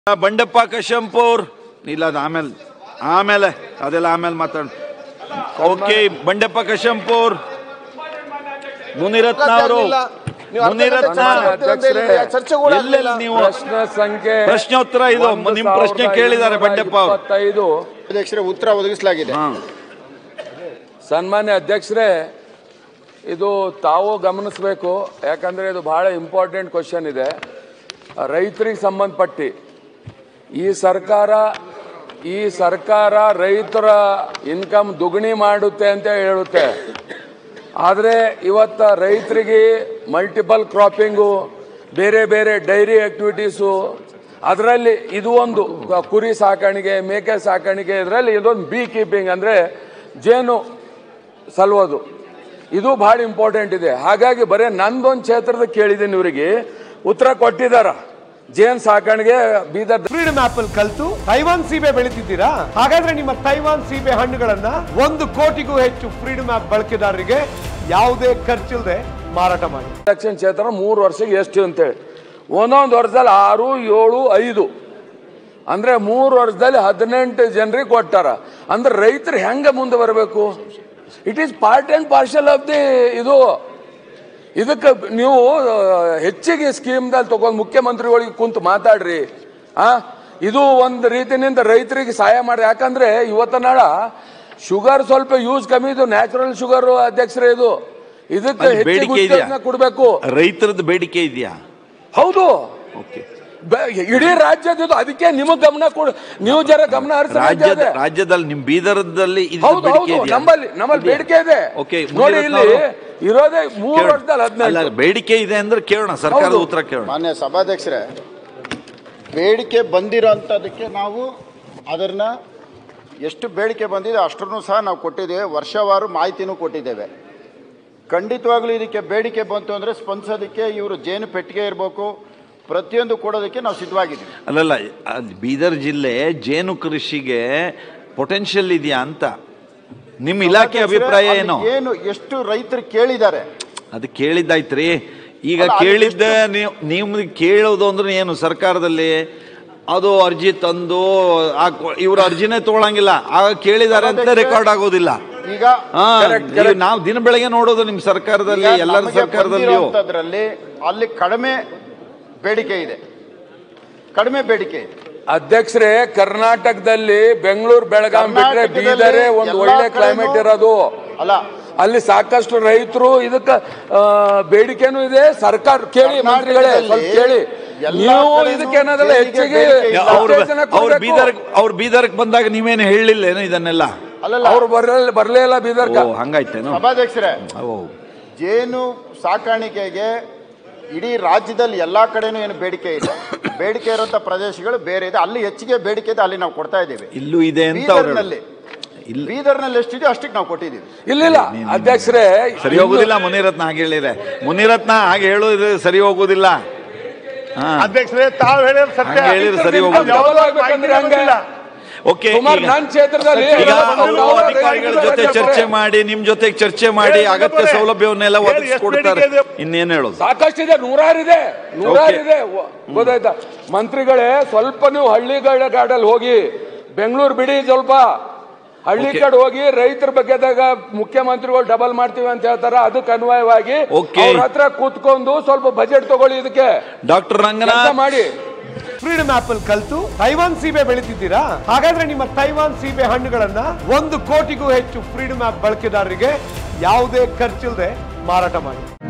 ಬಂಡಪ್ಪ ಕಶಂಪೂರ್ ಇಲ್ಲ ಅದು ಆಮೇಲೆ ಆಮೇಲೆ ಅದೆಲ್ಲ ಆಮೇಲೆ ಮಾತಾಡ ಓಕೆ ಬಂಡಪ್ಪ ಕಶಂಪೂರ್ ಮುನಿರತ್ನ ಅವರು ಮುನಿರತ್ನ ಎಲ್ಲೆಲ್ಲಿ ನೀವು ಪ್ರಶ್ನೆ ಸಂಖ್ಯೆ ಪ್ರಶ್ನೋತ್ತರ ಇದು ನಿಮ್ ಪ್ರಶ್ನೆ ಕೇಳಿದ್ದಾರೆ ಬಂಡಪ್ಪ ಅವರು ಇಪ್ಪತ್ತೈದು ಅಧ್ಯಕ್ಷರೇ ಉತ್ತರ ಒದಗಿಸಲಾಗಿದೆ ಹಾ ಸನ್ಮಾನ್ಯ ಅಧ್ಯಕ್ಷರೇ ಇದು ತಾವು ಗಮನಿಸಬೇಕು ಯಾಕಂದ್ರೆ ಇದು ಬಹಳ ಇಂಪಾರ್ಟೆಂಟ್ ಕ್ವಶನ್ ಇದೆ ರೈತರಿಗೆ ಸಂಬಂಧಪಟ್ಟಿ ಈ ಸರ್ಕಾರ ಈ ಸರ್ಕಾರ ರೈತರ ಇನ್ಕಮ್ ದುಗಣಿ ಮಾಡುತ್ತೆ ಅಂತ ಹೇಳುತ್ತೆ ಆದರೆ ಇವತ್ತು ರೈತರಿಗೆ ಮಲ್ಟಿಪಲ್ ಕ್ರಾಪಿಂಗು ಬೇರೆ ಬೇರೆ ಡೈರಿ ಆಕ್ಟಿವಿಟೀಸು ಅದರಲ್ಲಿ ಇದು ಒಂದು ಕುರಿ ಸಾಕಾಣಿಕೆ ಮೇಕೆ ಸಾಕಾಣಿಕೆ ಇದರಲ್ಲಿ ಇದೊಂದು ಬೀ ಕೀಪಿಂಗ್ ಅಂದರೆ ಜೇನು ಸಲ್ವೋದು ಇದು ಬಹಳ ಇಂಪಾರ್ಟೆಂಟ್ ಇದೆ ಹಾಗಾಗಿ ಬರೀ ನಂದೊಂದು ಕ್ಷೇತ್ರದ ಕೇಳಿದ್ದೀನಿ ಇವರಿಗೆ ಉತ್ತರ ಕೊಟ್ಟಿದ್ದಾರ ಜೇನ್ ಸಾಕಾಣಿಕೆ ಬೀದರ್ ಫ್ರೀಡಮ್ ಆಪ್ ಅಲ್ಲಿ ಕಲ್ತು ತೈವಾನ್ ಸೀಬೆ ಬೆಳಿತಿದ್ದೀರಾ ಹಾಗಾದ್ರೆ ನಿಮ್ಮ ತೈವಾನ್ ಸೀಬೆ ಹಣ್ಣುಗಳನ್ನ ಒಂದು ಕೋಟಿಗೂ ಹೆಚ್ಚು ಫ್ರೀಡಮ್ ಆಪ್ ಬಳಕೆದಾರರಿಗೆ ಯಾವುದೇ ಖರ್ಚಿಲ್ಲದೆ ಮಾರಾಟ ಮಾಡಿ ಎಲೆಕ್ಷನ್ ಕ್ಷೇತ್ರ ಮೂರು ವರ್ಷಕ್ಕೆ ಎಷ್ಟು ಅಂತೇಳಿ ಒಂದೊಂದು ವರ್ಷದಲ್ಲಿ ಆರು ಏಳು ಐದು ಅಂದ್ರೆ ಮೂರು ವರ್ಷದಲ್ಲಿ ಹದಿನೆಂಟು ಜನರಿಗೆ ಕೊಟ್ಟಾರ ಅಂದ್ರೆ ರೈತರು ಹೆಂಗೆ ಮುಂದೆ ಬರಬೇಕು it is part and parcel of the ಇದು ಇದಕ್ಕೆ ನೀವು ಆ, ಹೆಚ್ಚಿಗೆ ಸ್ಕೀಮ್ದಲ್ಲಿ ತಗೊಂಡು ಮುಖ್ಯಮಂತ್ರಿಗಳಿಗೆ ಕುಂತು ಮಾತಾಡ್ರಿ ಆ ಇದು ಒಂದು ರೀತಿನಿಂದ ರೈತರಿಗೆ ಸಹಾಯ ಮಾಡಿ ಯಾಕಂದ್ರೆ ಇವತ್ತ ನಾಳ ಶುಗರ್ ಸ್ವಲ್ಪ ಯೂಸ್ ಕಮ್ಮಿ ಇದು ನ್ಯಾಚುರಲ್ ಶುಗರ್ ಅಧ್ಯಕ್ಷರೇ ಇದು ಇದಕ್ಕೆ ಅಲ್ಲಿ ಹೆಚ್ಚಿಗೆ ಬೇಡಿಕೆ ಇದೆಯಾ ಉತ್ತೇಜನ ಕೊಡಬೇಕು ರೈತರದ್ದು ಬೇಡಿಕೆ ಇದೆಯಾ ಹೌದು ಓಕೆ ಬೆ- ಇಡೀ ರಾಜ್ಯದ ಇದು ಅದಕ್ಕೆ ನಿಮಗ್ ಗಮನ ಕೊಡು ನೀವು ಜರ ಗಮನ ಹರಿಸಿ ರಾಜ್ಯದ ರಾಜ್ಯದಲ್ಲಿ ನಿಮ್ ಬೀದರದಲ್ಲಿ ಇದು ಹೌದು ಬೇಡಿಕೆ ಹೌದು ಇದೆಯಾ? ನಮ್ಮಲ್ಲಿ ನಮ್ಮಲ್ಲಿ ಇದೆಯಾ? ಬೇಡಿಕೆ ಇದೆ ಓಕೆ ನೋಡಿ ಮುನಿರತ್ನ ಇಲ್ಲಿ ಅವರು ಇರೋದೇ ಮೂರು ಕೇಳೋಣ. ವರ್ಷದಲ್ಲಿ ಅಲ್ಲ ಹದಿನೈದು ಬೇಡಿಕೆ ಇದೆ ಅಂದ್ರೆ ಕೇಳೋಣ ಸರ್ಕಾರದ ಹೌದು. ಉತ್ತರ ಕೇಳೋಣ ಮಾನ್ಯ ಸಭಾಧ್ಯಕ್ಷರೇ ಬೇಡಿಕೆ ಬಂದಿರೋಂಥದ್ದಕ್ಕೆ ನಾವು ಅದನ್ನ ಎಷ್ಟು ಬೇಡಿಕೆ ಬಂದಿದೆ ಅಷ್ಟನ್ನು ಸಹ ನಾವು ಕೊಟ್ಟಿದ್ದೇವೆ ವರ್ಷವಾರು ಮಾಹಿತಿನೂ ಕೊಟ್ಟಿದ್ದೇವೆ ಖಂಡಿತವಾಗ್ಲೂ ಇದಕ್ಕೆ ಬೇಡಿಕೆ ಬಂತು ಅಂದರೆ ಸ್ಪಂದಿಸೋದಕ್ಕೆ ಇವರು ಜೇನು ಪೆಟ್ಟಿಗೆ ಇರಬೇಕು ಪ್ರತಿಯೊಂದು ಕೊಡೋದಕ್ಕೆ ನಾವು ಸಿದ್ಧವಾಗಿದ್ದೀವಿ ಅಲ್ಲಲ್ಲ ಅದ್ ಬೀದರ್ ಜಿಲ್ಲೆ ಜೇನು ಕೃಷಿಗೆ ಪೊಟೆನ್ಷಿಯಲ್ ಇದೆಯಾ ಅಂತ ನಿಮ್ಮ ಇಲಾಖೆ ಅಭಿಪ್ರಾಯ ಅಲ್ಲಿ ಏನು ಏನು ಎಷ್ಟು ರೈತರು ಕೇಳಿದ್ದಾರೆ ಅದು ಕೇಳಿದ್ದಾಯ್ತ್ರಿ ಈಗ ಅಲ್ಲ, ಅದು ಕೇಳಿದ್ದ ನೀವು ನೀವು ಕೇಳೋದು ಅಂದ್ರೆ ಏನು ಸರ್ಕಾರದಲ್ಲಿ ಅದು ಅರ್ಜಿ ತಂದು ಇವ್ರ ಅರ್ಜಿನೇ ತಗೊಳಂಗಿಲ್ಲ ಆಗ ಕೇಳಿದ್ದಾರೆ ಅಂತ ರೆಕಾರ್ಡ್ ಆಗೋದಿಲ್ಲ ಈಗ ಹಾ Correct, ಈಗ correct. ನಾವು ದಿನ ಬೆಳಗ್ಗೆ ನೋಡೋದು ನಿಮ್ ಸರ್ಕಾರದಲ್ಲಿ ಈಗ ಎಲ್ಲರ ನಮಗೆ ಸರ್ಕಾರದಲ್ಲಿಯೂ ಬಂದಿರೋಂಥದ್ರಲ್ಲಿ ಅಲ್ಲಿ ಕಡಿಮೆ ಬೇಡಿಕೆ ಇದೆ ಕಡಿಮೆ ಬೇಡಿಕೆ ಇದೆ ಅಧ್ಯಕ್ಷರೇ ಕರ್ನಾಟಕದಲ್ಲಿ ಬೆಂಗಳೂರು ಬೆಳಗಾಂ ಬಿಟ್ರೆ ಕರ್ನಾಟಕದಲ್ಲಿ ಬೀದರೇ ಒಂದು ಎಲ್ಲಾ ಒಳ್ಳೆ ಕ್ಲೈಮೇಟ್ ಕಡೆನೂ- ಇರೋದು ಅಲ್ಲ ಅಲ್ಲಿ ಸಾಕಷ್ಟು ರೈತರು ಇದಕ್ಕೆ ಆ, ಬೇಡಿಕೆನೂ ಇದೆ ಸರ್ಕಾರ ಕೇಳಿ ಮಂತ್ರಿಗಳೇ ಸ್ವಲ್ಪ ಕೇಳಿ ಎಲ್ಲಾ ನೀವು ಕಡೆನೂ ಇದಕ್ಕೆ ಏನಾದ್ರಲ್ಲ ಬೇಡಿಕೆ ಹೆಚ್ಚಿಗೆ ಇಲ್ಲ. ಅವ್ರು ಉತ್ತೇಜನ ಅವ್ರು ಕೊಡ್ಬೇಕು. ಬೀದರ್ ಅವ್ರು ಬೀದರ್ಗೆ ಬಂದಾಗ ನೀವೇನು ಹೇಳಲಿಲ್ಲೇನು ಇದನ್ನೆಲ್ಲ ಅಲ್ಲಲ್ಲ ಅವ್ರು ಬರಲಿಲ್ಲ ಬರಲೇ ಇಲ್ಲ ಬೀದರ್ಗ ಓ ಹಂಗಾಯ್ತೇನು ಸಭಾಧ್ಯಕ್ಷರೇ ಓ ಜೇನು ಸಾಕಾಣಿಕೆಗೆ ಇಡೀ ರಾಜ್ಯದಲ್ಲಿ ಎಲ್ಲಾ ಕಡೆನೂ ಏನು ಬೇಡಿಕೆ ಇದೆ ಬೇಡಿಕೆ ಇರುವಂತ ಪ್ರದೇಶಗಳು ಬೇರೆ ಇದೆ ಅಲ್ಲಿ ಹೆಚ್ಚಿಗೆ ಬೇಡಿಕೆ ಇದೆ ಅಲ್ಲಿ ನಾವು ಕೊಡ್ತಾ ಇದ್ದೀವಿ ಇಲ್ಲೂ ಇದೆ ಅಂತ ಅವ್ರು ಬೀದರ್ನಲ್ಲಿ ಇಲ್ಲ ಬೀದರ್ನಲ್ಲಿ ಎಷ್ಟಿದೆ ಅಷ್ಟಕ್ಕೆ ನಾವು ಕೊಟ್ಟಿದ್ದೀವಿ ಇಲ್ಲಿಲ್ಲ ಅಧ್ಯಕ್ಷರೇ ಸರಿ ಹೋಗುದಿಲ್ಲ ಮುನಿರತ್ನ ಹಾಗೆ ಹೇಳಿದ್ರೆ ಮುನಿರತ್ನ ಹಾಗೆ ಹೇಳೋದು ಸರಿ ಹೋಗುದಿಲ್ಲ ಹಾ ಅಧ್ಯಕ್ಷರೇ ತಾವು ಹೇಳಿದ್ರೆ ಸತ್ಯ ಹಂಗೆ ಹೇಳಿದ್ರೆ ಸರಿ ಹೋಗುದಿಲ್ಲ ಯಾವಾಗ ಆಗ್ಬೇಕಂದ್ರೆ ಹಂಗೆ ಓಕೆ ಸುಮಾರು ನನ್ನ ಕ್ಷೇತ್ರದಲ್ಲಿ ಈಗ ಅವ್ರು ಅವರು ಅವ್ರು ಅಧಿಕಾರಿಗಳ ರೈತರು ಜೊತೆ ರೈತರು ಚರ್ಚೆ ಮಾಡಿ ನಿಮ್ ಜೊತೆ ಚರ್ಚೆ ಮಾಡಿ ಹೇಳಿ, ಅಗತ್ಯ ಹೇಳಿ, ಸೌಲಭ್ಯವನ್ನೆಲ್ಲ ಹೇಳಿ, ಒದಗಿಸ್ಕೊಡ್ತಾರೆ ಎಷ್ಟು ಬೇಡಿಕೆ ಇನ್ನೇನ್ ಹೇಳೋದು ಸಾಕಷ್ಟಿದೆ ನೂರಾರಿದೆ ನೂರಾರಿದೆ ವ- ಗೊತ್ತಾಯ್ತಾ ಮಂತ್ರಿಗಳೇ ಸ್ವಲ್ಪ ನೀವು ಹಳ್ಳಿಗಳ ಗಾಡಲ್ಲಿ ಹೋಗಿ ಬೆಂಗಳೂರು ಬಿಡಿ ಸ್ವಲ್ಪ ಹಳ್ಳಿ Okay. ಕಡೆ ಹೋಗಿ ರೈತರ ಬಗ್ಗೆದಾಗ ಮುಖ್ಯಮಂತ್ರಿಗಳು ಡಬಲ್ ಮಾಡ್ತೀವಿ ಅಂತ ಹೇಳ್ತಾರ ಅದಕ್ಕೆ ಅನ್ವಯವಾಗಿ Okay. ಅವ್ರ ಹತ್ರ ಕೂತ್ಕೊಂಡು ಸ್ವಲ್ಪ ಬಜೆಟ್ ತಗೊಳ್ಳಿ ಇದಕ್ಕೆ ಡಾಕ್ಟರ್ ಕೆಲಸ ರಂಗನಾಥ್ ಮಾಡಿ ಫ್ರೀಡಮ್ ಆಪ್ ಅಲ್ಲಿ ಕಲ್ತು ತೈವಾನ್ ಸೀಬೆ ಬೆಳಿತಿದ್ದೀರಾ ಹಾಗಾದ್ರೆ ನಿಮ್ಮ ತೈವಾನ್ ಸೀಬೆ ಹಣ್ಣುಗಳನ್ನ ಒಂದು ಕೋಟಿಗೂ ಹೆಚ್ಚು ಫ್ರೀಡಮ್ ಆಪ್ ಬಳಕೆದಾರರಿಗೆ ಯಾವುದೇ ಖರ್ಚಿಲ್ಲದೆ ಮಾರಾಟ ಮಾಡಿ